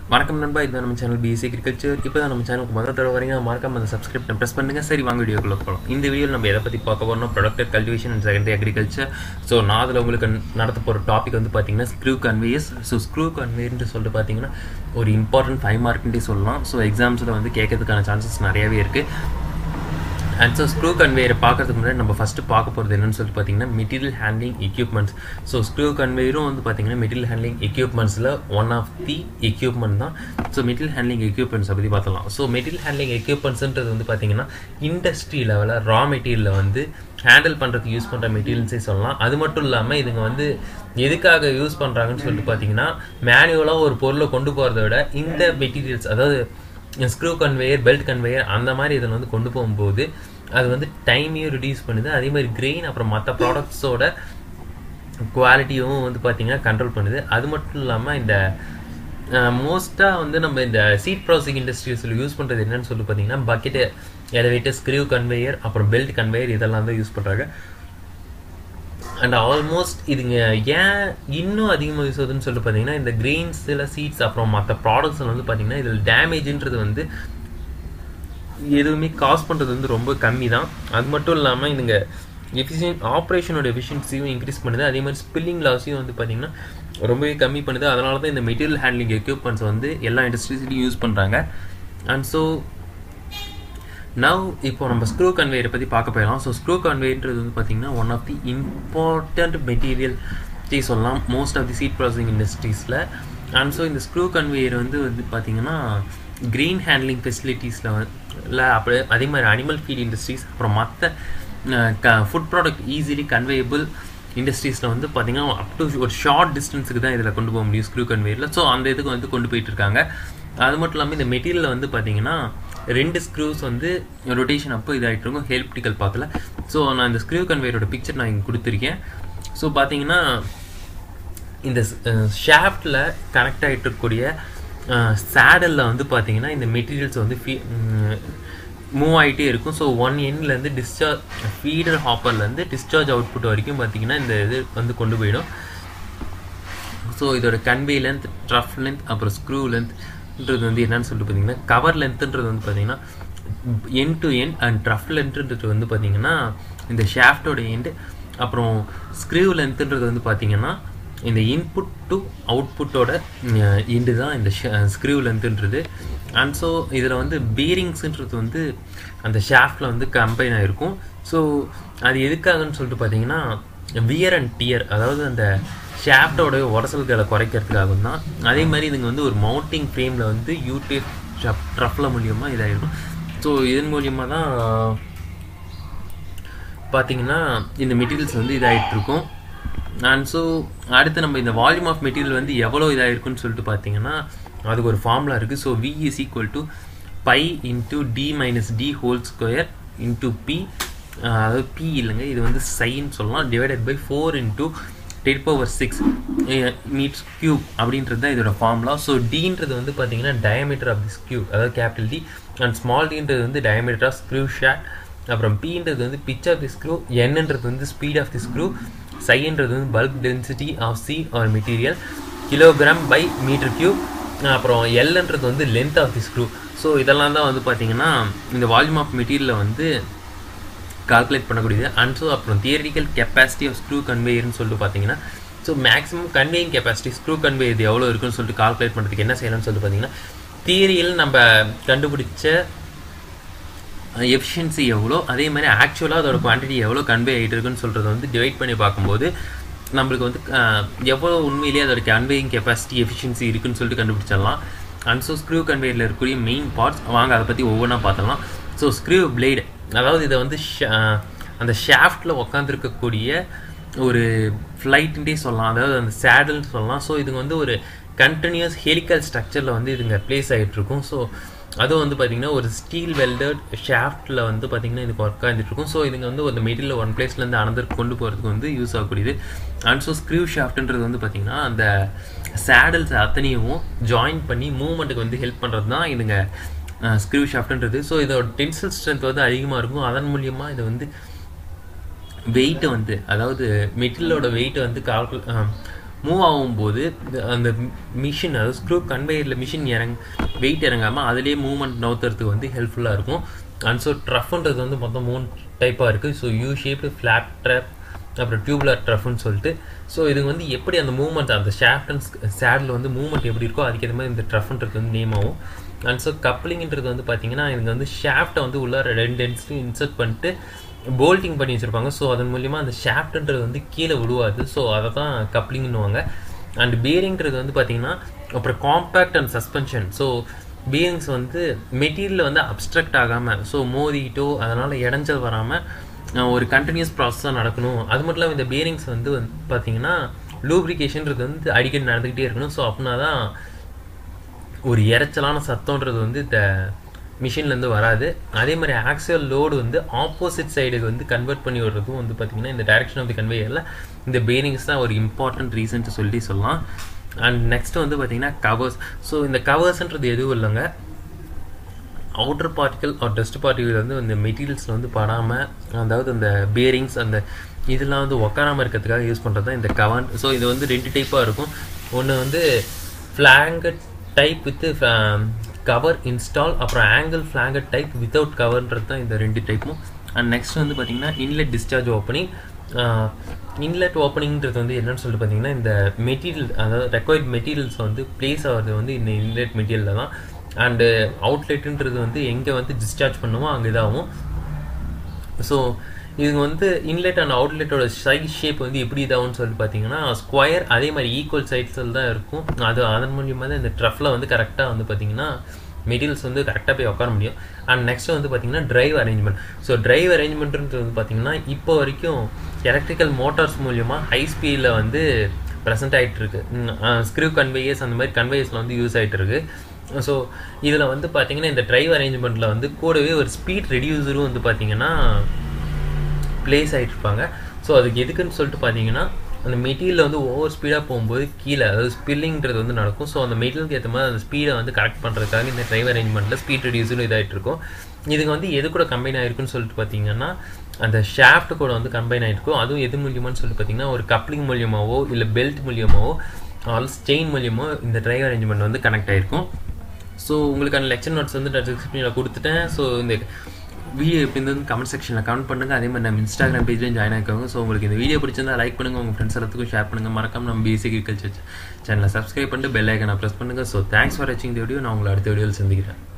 வணக்கம் நண்பா இதுதான் நம்ம சேனல் பிஎஸ்சி அக்ரிகல்ச்சர் இப்போ தான் நம்ம சேனலுக்கு முதல் தடவை வரீங்க மறக்காம அந்த சப்ஸ்கிரைப் ப்ரெஸ் பண்ணுங்க சரி வாங்க வீடியோக்குள்ள போகலாம் இந்த வீடியோவில் நம்ம எதை பற்றி பார்க்க போறோம்னா protected cultivation and secondary agriculture so நான் அதில் உங்களுக்கு நடத்த போகிற டாபிக் வந்து பார்த்தீங்கன்னா ஸ்க்ரூ கன்வேயர்ஸ் ஸோ ஸ்க்ரூ கன்வேயர்னு சொல்லிட்டு பார்த்தீங்கன்னா ஒரு இம்பார்ட்டன்ட் ஃபைவ் மார்க்குன்றே சொல்லலாம் ஸோ எக்ஸாம்ஸில் வந்து கேட்கறதுக்கான சான்சஸ் நிறையாவே இருக்குது அண்ட் ஸோ ஸ்க்ரூ கன்வேயரை பார்க்கறதுக்கு முன்னாடி நம்ம ஃபஸ்ட்டு பார்க்க போகிறது என்னன்னு சொல்லிட்டு பார்த்தீங்கன்னா material handling equipments so screw கன்வேயரும் வந்து பார்த்தீங்கன்னா மெட்டீரியல் ஹேண்ட்லிங் எக்யூப்மெண்ட்ஸில் ஒன் ஆஃப் தி எக்யூப்மெண்ட் தான் ஸோ மெட்டீரியல் ஹேண்ட்லிங் எக்யூப்மெண்ட்ஸை பற்றி பார்த்தலாம் ஸோ மெட்டீரியல் ஹேண்ட்லிங் எக்யூப்மெண்ட்ஸ்ன்றது வந்து பார்த்தீங்கன்னா இண்டஸ்ட்ரி லெவலில் ரா மெட்டீரியலில் வந்து ஹேண்டில் பண்ணுறதுக்கு யூஸ் பண்ணுற மெட்டீரியல்ஸே சொல்லலாம் அது மட்டும் இல்லாமல் இதுங்க வந்து எதுக்காக யூஸ் பண்ணுறாங்கன்னு சொல்லிட்டு பார்த்தீங்கன்னா மேனுவலாக ஒரு பொருளை கொண்டு போகிறத விட இந்த மெட்டீரியல்ஸ் அதாவது ஸ்க்ரூ கன்வேயர் பெல்ட் கன்வேயர் அந்த மாதிரி இதில் வந்து கொண்டு போகும்போது அது வந்து டைமையும் ரிடியூஸ் பண்ணுது அதே மாதிரி கிரெயின் அப்புறம் மற்ற ப்ராடக்ட்ஸோட குவாலிட்டியும் வந்து பார்த்திங்கன்னா கண்ட்ரோல் பண்ணுது அது மட்டும் இல்லாமல் இந்த மோஸ்ட்டாக வந்து நம்ம இந்த சீட் ப்ராசஸிங் இண்டஸ்ட்ரீஸில் யூஸ் பண்ணுறது என்னன்னு சொல்லி பார்த்தீங்கன்னா பக்கெட்டு எலவேட்டர் ஸ்க்ரூ கன்வேயர் அப்புறம் பெல்ட் கன்வேயர் இதெல்லாம் தான் யூஸ் பண்ணுறாங்க அண்ட் ஆல்மோஸ்ட் இதுங்க ஏன் இன்னும் அதிகமாக யூஸ் ஆகுதுன்னு சொல்லி பார்த்தீங்கன்னா இந்த கிரெயின்ஸ் சில சீட்ஸ் அப்புறம் மற்ற ப்ராடக்ட்ஸில் வந்து பார்த்தீங்கன்னா இதில் டேமேஜ்ன்றது வந்து எதுவுமே காஸ் பண்ணுறது வந்து ரொம்ப கம்மி தான் அது மட்டும் இல்லாமல் இதுங்க எஃபிஷியன் ஆப்ரேஷனோட எஃபிஷியன்சியும் இன்க்ரீஸ் பண்ணுது அதே மாதிரி ஸ்பில்லிங் லாஸையும் வந்து பார்த்திங்கன்னா ரொம்பவே கம்மி பண்ணுது அதனால தான் இந்த மெட்டீரியல் ஹேண்ட்லிங் எக்யூப்மெண்ட்ஸ் வந்து எல்லா இண்டஸ்ட்ரீஸ்லையும் யூஸ் பண்ணுறாங்க அண்ட் ஸோ நவ் இப்போ நம்ம ஸ்க்ரூ கன்வேயரை பற்றி பார்க்க போயிடலாம் ஸோ ஸ்க்ரூ கன்வேயர்ன்றது வந்து பார்த்திங்கன்னா one of the important material டீ சொல்லலாம் most of the seed processing இண்டஸ்ட்ரீஸில் அண்ட் ஸோ இந்த ஸ்க்ரூ கன்வேயர் வந்து வந்து பார்த்திங்கன்னா க்ரீன் ஹேண்ட்லிங் ஃபெசிலிட்டிஸில் இல்லை அப்படி அதே மாதிரி அனிமல் ஃபீட் இண்டஸ்ட்ரீஸ் அப்புறம் மற்ற க ஃபுட் ப்ராடக்ட் ஈஸிலி கன்வேயபிள் இண்டஸ்ட்ரீஸில் வந்து பார்த்திங்கன்னா அப் டு ஒரு ஷார்ட் டிஸ்டன்ஸுக்கு தான் இதில் கொண்டு போக முடியும் ஸ்க்ரூ கன்வேயரில் ஸோ அந்த இதுக்கு வந்து கொண்டு போயிட்டு இருக்காங்க அது மட்டும் இல்லாமல் இந்த மெட்டீரியலில் வந்து பார்த்திங்கன்னா ரெண்டு ஸ்க்ரூஸ் வந்து ரொட்டேஷன் அப்போ இதாகிட்டு இருக்கும் ஹெல்ப்டிக்கல் பாத்தில் ஸோ நான் இந்த ஸ்க்ரூ கன்வேயரோட பிக்சர் நான் இங்கே கொடுத்துருக்கேன் ஸோ பார்த்தீங்கன்னா இந்த ஷாஃப்டில் கனெக்ட் ஆகிட்டு இருக்கக்கூடிய சேடலில் வந்து பார்த்தீங்கன்னா இந்த மெட்டீரியல்ஸ் வந்து ஃபீ மூவ் ஆகிட்டே இருக்கும் ஸோ ஒன் எண்ட்லேருந்து டிஸ்சார்ஜ் ஃபீடர் ஹாப்பர்லேருந்து டிஸ்சார்ஜ் அவுட்புட் வரைக்கும் பார்த்தீங்கன்னா இந்த இது வந்து கொண்டு போயிடும் ஸோ இதோட கன்வே லென்த் ட்ரஃப் லென்த் அப்புறம் ஸ்க்ரூ லென்த்ன்றது வந்து என்னன்னு சொல்லிட்டு பார்த்தீங்கன்னா கவர் லென்த்துன்றது வந்து பார்த்தீங்கன்னா என் டு என் அண்ட் ட்ரஃப் லென்த்துன்றது வந்து பார்த்தீங்கன்னா இந்த ஷாஃப்டோட எண்டு அப்புறம் ஸ்க்ரூ லென்த்துன்றது வந்து பார்த்தீங்கன்னா இந்த இன்புட் டு அவுட்புட்டோட இண்டு தான் இந்த ஸ்க்ரூ லென்த்துன்றது அண்ட் ஸோ இதில் வந்து பீரிங்ஸுன்றது வந்து அந்த ஷாஃப்டில் வந்து கம்பைன் ஆகிருக்கும் ஸோ அது எதுக்காகன்னு சொல்லிட்டு பார்த்தீங்கன்னா வியர் அண்ட் டியர் அதாவது அந்த ஷாஃப்டோட உரசல்களை குறைக்கிறதுக்காகவும் தான் அதே மாதிரி இதுங்க வந்து ஒரு மவுண்டிங் ஃப்ரேமில் வந்து யூடிஎஃப் ட்ரஃபில் மூலியமாக இதாகிடும் ஸோ இதன் மூலியமாக தான் பார்த்தீங்கன்னா இந்த மெட்டீரியல்ஸ் வந்து இதாகிட்டு இருக்கும் அண்ட் ஸோ அடுத்து நம்ம இந்த வால்யூம் ஆஃப் மெட்டீரியல் வந்து எவ்வளோ இதாக இருக்குன்னு சொல்லிட்டு பார்த்தீங்கன்னா அதுக்கு ஒரு ஃபார்முலா இருக்குது so V is equal to pi into D minus D whole square into P அதாவது பி இல்லைங்க இது வந்து சைன்னு சொல்லலாம் divided by four into ten power six meets cube அப்படின்றது தான் இதோட ஃபார்முலா ஸோ டீன்றது வந்து பார்த்தீங்கன்னா டயமீட்டர் ஆஃப் தி ஸ்க்யூ அதாவது கேபிட்டல் டி அண்ட் ஸ்மால் டீன்றது வந்து டயமீட்டர் ஆஃப் ஸ்க்ரூ ஷேட் அப்புறம் பீன்றது வந்து பிச் ஆஃப் தி ஸ்க்ரூ என்னன்றது வந்து ஸ்பீட் ஆஃப் தி ஸ்க்ரூ சைன்றது வந்து bulk density of C R material kilogram per meter cube அப்புறம் எல்ன்றது வந்து length of the screw so இதெல்லாம் தான் வந்து பார்த்திங்கன்னா இந்த வால்யூம் ஆஃப் மெட்டீரியலில் வந்து கால்குலேட் பண்ணக்கூடியது அண்ட் ஸோ அப்புறம் தியரிட்டிக்கல் கெப்பாசிட்டி ஆஃப் ஸ்க்ரூ கன்வேயர்னு சொல்லிட்டு பார்த்தீங்கன்னா so maximum conveying capacity screw convey இது எவ்வளோ இருக்குன்னு சொல்லிட்டு கால்குலேட் பண்ணுறதுக்கு என்ன செய்யலாம்னு சொல்லிட்டு பார்த்தீங்கன்னா தியரியில் நம்ம கண்டுபிடிச்ச எஃபிஷியன்சி எவ்வளோ அதே மாதிரி ஆக்சுவலாக அதோட குவான்டிட்டி எவ்வளோ கன்வே ஆகிட்டு இருக்குன்னு சொல்கிறத வந்து டிவைட் பண்ணி பார்க்கும்போது நம்மளுக்கு வந்து எவ்வளோ உண்மையிலேயே அதோட கன்வேயிங் கெப்பாசிட்டி எஃபிஷியன்சி இருக்குன்னு சொல்லிட்டு கண்டுபிடிச்சிடலாம் அண்ட் ஸோ ஸ்க்ரூ கன்வேயரில் இருக்கக்கூடிய மெயின் பார்ட்ஸ் வாங்க அதை பற்றி ஒவ்வொன்றா பார்த்தலாம் ஸோ ஸ்க்ரூ பிளேடு அதாவது இதை வந்து அந்த ஷாஃப்டில் உக்காந்துருக்கக்கூடிய ஒரு ஃப்ளைட்டுன்ட்டே சொல்லலாம் அதாவது அந்த சேடல்னு சொல்லலாம் ஸோ இதுங்க வந்து ஒரு கண்டினியூஸ் ஹெலிக்கல் ஸ்ட்ரக்சரில் வந்து இதுங்க ப்ளேஸ் ஆகிட்ருக்கும் ஸோ அதுவும் வந்து பார்த்திங்கன்னா ஒரு ஸ்டீல் வெல்டட் ஷாஃப்ட்டில் வந்து பார்த்திங்கன்னா இதுக்கு ஒர்க் ஆகிட்டுருக்கும் ஸோ இதுங்க வந்து ஒரு மெட்டீரியல் ஒன் பிளேஸ்லேருந்து அனதர் கொண்டு போகிறதுக்கு வந்து யூஸ் ஆகக்கூடியது அண்ட் ஸோ ஸ்க்ரூ ஷாஃப்ட்ன்றது வந்து பார்த்திங்கன்னா அந்த சேடல்ஸ் அத்தனையும் ஜாயின் பண்ணி மூவ்மெண்ட்டுக்கு வந்து ஹெல்ப் பண்ணுறது தான் இதுங்க ஸ்க்ரூ ஷாஃப்ட்ன்றது ஸோ இதோட டென்சில் ஸ்ட்ரென்த் வந்து அதிகமாக இருக்கும் அதன் மூலியமாக இதை வந்து வெயிட்டை வந்து அதாவது மெட்டீரியலோட வெயிட்டை வந்து கால்குலே மூவ் ஆகும்போது இந்த- அந்த மிஷின் அதாவது ஸ்க்ரூ கன்வேயரில் மிஷின் இறங்க வெயிட் இறங்காமல் அதிலே மூவ்மெண்ட் நவுத்துறதுக்கு வந்து ஹெல்ப்ஃபுல்லாக இருக்கும் அண்ட் ஸோ ட்ரஃப்ன்றது வந்து மொத்தம் மூணு டைப்பாக இருக்குது so U shaped flat trough அப்புறம் டியூப்லர் ட்ரஃப்னு சொல்லிட்டு ஸோ இது வந்து எப்படி அந்த மூவ்மெண்ட் அந்த ஷாஃப்ட் அண்ட் சேடில் வந்து மூவ்மெண்ட் எப்படி இருக்கோ அதுக்கேற்ற மாதிரி இந்த ட்ரஃப்ன்றது வந்து நேம் ஆகும் அண்ட் ஸோ கப்ளிங்ன்றது வந்து பார்த்தீங்கன்னா இதுங்க வந்து ஷாஃப்ட்டை வந்து உள்ள ரெண்டு எண்ட்ஸ்லையும் இன்சர்ட் பண்ணிட்டு போல்ட்டிங் பண்ணி வச்சுருப்பாங்க ஸோ அதன் மூலிமா அந்த ஷாஃப்ட்ன்றது வந்து கீழே விழுவாது ஸோ அதை தான் கப்ளிங்னுவாங்க அண்ட் பேரிங்கிறது வந்து பார்த்தீங்கன்னா அப்புறம் compact and suspension so bearings வந்து மெட்டீரியல் வந்து அப்ஸ்ட்ரக்ட் ஆகாமல் ஸோ மோதிக்கிட்டோ அதனால் இடைஞ்சல் வராமல் ஒரு கண்டினியூஸ் ப்ராசஸாக நடக்கணும் அது மட்டும் இல்லாமல் இந்த பேரிங்ஸ் வந்து வந்து பார்த்தீங்கன்னா லூப்ரிகேஷன்றது வந்து அடிக்கடி நடந்துக்கிட்டே இருக்கணும் ஸோ அப்படின்னா தான் ஒரு இரைச்சலான சத்தம்ன்றது வந்து இந்த மிஷின்லேருந்து வராது அதே மாதிரி ஆக்சுவல் லோடு வந்து ஆப்போசிட் சைடுக்கு வந்து கன்வெர்ட் பண்ணி விடுறதும் வந்து பார்த்திங்கன்னா இந்த டைரக்ஷன் ஆஃப் தி கன்வேயரில் இந்த பேரிங்ஸ் தான் ஒரு இம்பார்ட்டன்ட் ரீசன்ட்டு சொல்லி சொல்லலாம் அண்ட் நெக்ஸ்ட் வந்து பார்த்திங்கன்னா கவர்ஸ் ஸோ இந்த கவர்ஸ்ன்றது எதுவும் இல்லைங்க outer particle or dust particle வந்து இந்த மெட்டீரியல்ஸில் வந்து படாமல் அதாவது அந்த பேரிங்ஸ் அந்த இதெல்லாம் வந்து உக்காராமல் இருக்கிறதுக்காக யூஸ் பண்ணுறது தான் இந்த கவன் ஸோ இது வந்து ரெண்டு டைப்பாக இருக்கும் ஒன்று வந்து flanged type with cover install அப்புறம் ஆங்கிள் ஃப்ளாங்கட் டைப் வித்தவுட் கவர்ன்றது தான் இந்த ரெண்டு டைப்பும் அண்ட் நெக்ஸ்ட் வந்து பார்த்திங்கன்னா இன்லெட் டிஸ்சார்ஜ் ஓப்பனிங் இன்லெட் ஓப்பனிங்கிறது வந்து என்னன்னு சொல்லிட்டு பார்த்தீங்கன்னா இந்த மெட்டீரியல் அதாவது ரெக்வயர்ட் மெட்டீரியல்ஸ் வந்து பிளேஸ் ஆகிறது வந்து இந்த இன்லெட் மெட்டீரியலில் தான் அண்டு அவுட்லெட்டுன்றது வந்து எங்கே வந்து டிஸ்சார்ஜ் பண்ணுமோ அங்கே இதாகும் ஸோ இதுங்க வந்து இன்லெட் அண்ட் அவுட்லெட்டோட சைஸ் ஷேப் வந்து எப்படி இதாகும்னு சொல்லிட்டு பார்த்தீங்கன்னா ஸ்கொயர் அதே மாதிரி ஈக்குவல் சைட்ஸில் தான் இருக்கும் அது அதன் மூலியமாக தான் இந்த ட்ரஃபில் வந்து கரெக்டாக வந்து பார்த்தீங்கன்னா மெட்டீரியல்ஸ் வந்து கரெக்டாக போய் உட்கார முடியும் அண்ட் நெக்ஸ்ட் வந்து பார்த்தீங்கன்னா டிரைவ் அரேஞ்ச்மெண்ட் ஸோ டிரைவ் அரேஞ்ச்மெண்ட்ன்றது வந்து பார்த்தீங்கன்னா இப்போ வரைக்கும் எலக்ட்ரிக்கல் மோட்டார்ஸ் மூலியமாக ஹை ஸ்பீடில் வந்து ப்ரெசென்ட் ஆகிட்டு இருக்கு ஸ்க்ரூ கன்வேயர்ஸ் அந்த மாதிரி கன்வேயர்ஸில் வந்து யூஸ் ஆகிட்டு இருக்கு ஸோ இதில் வந்து பார்த்தீங்கன்னா இந்த டிரைவ் அரேஞ்ச்மெண்ட்டில் வந்து கூடவே ஒரு ஸ்பீட் ரெடியூசரும் வந்து பார்த்தீங்கன்னா பிளேஸ் ஆகிட்டு இருப்பாங்க ஸோ அதுக்கு எதுக்குன்னு சொல்லிட்டு பார்த்தீங்கன்னா அந்த மெட்டீரியல் வந்து ஓவர் ஸ்பீடாக போகும்போது கீழே அதாவது ஸ்பில்லிங்கிறது வந்து நடக்கும் ஸோ அந்த மெட்டீரியலுக்கு ஏற்ற மாதிரி அந்த ஸ்பீடை வந்து கரெக்ட் பண்ணுறதுக்காக இந்த டிரைவ் அரேஞ்ச்மெண்ட்டில் ஸ்பீட் ரெடியூஸரும் இதாகிட்டு இருக்கும் இதுக்கு வந்து எது கூட கம்பைன் ஆகிருக்குன்னு சொல்லிட்டு பார்த்தீங்கன்னா அந்த ஷாஃப்ட் கூட வந்து கம்பைன் ஆகிருக்கும் அதுவும் எது மூலியமான்னு சொல்லிட்டு பார்த்தீங்கன்னா ஒரு கப்ளிங் மூலியமாவோ இல்லை பெல்ட் மூலியமாவோ ஆல்ஸ் செயின் மூலியமோ இந்த டிரைவ் அரேஞ்ச்மெண்ட் வந்து கனெக்ட் ஆகிருக்கும் ஸோ உங்களுக்கான லெக்சர் நோட்ஸ் வந்து நான் டிஸ்கிரிப்ஷனில் கொடுத்துட்டேன் ஸோ இந்த வீடியோ எப்படி இருந்தது கமெண்ட் செக்ஷனில் கமெண்ட் பண்ணுங்கள் அதே மாதிரி நம்ம இன்ஸ்டாகிராம் பேஜ்லையும் ஜாயின் ஆகிக்கோங்க ஸோ உங்களுக்கு இந்த வீடியோ பிடிச்சிருந்தா லைக் பண்ணுங்கள் உங்கள் ஃப்ரெண்ட்ஸ் எல்லாத்துக்கும் ஷேர் பண்ணுங்கள் மறக்காம நம்ம பேசிக் அக்ரிகல்ச்சர் சேனலை சப்ஸ்கிரைப் பண்ணிட்டு பெல் ஐக்கனை ப்ரெஸ் பண்ணுங்கள் ஸோ தேங்க்ஸ் ஃபார் வாட்சிங் இந்த வீடியோ நான் உங்களை அடுத்த வீடியோவில் சந்திக்கிறேன்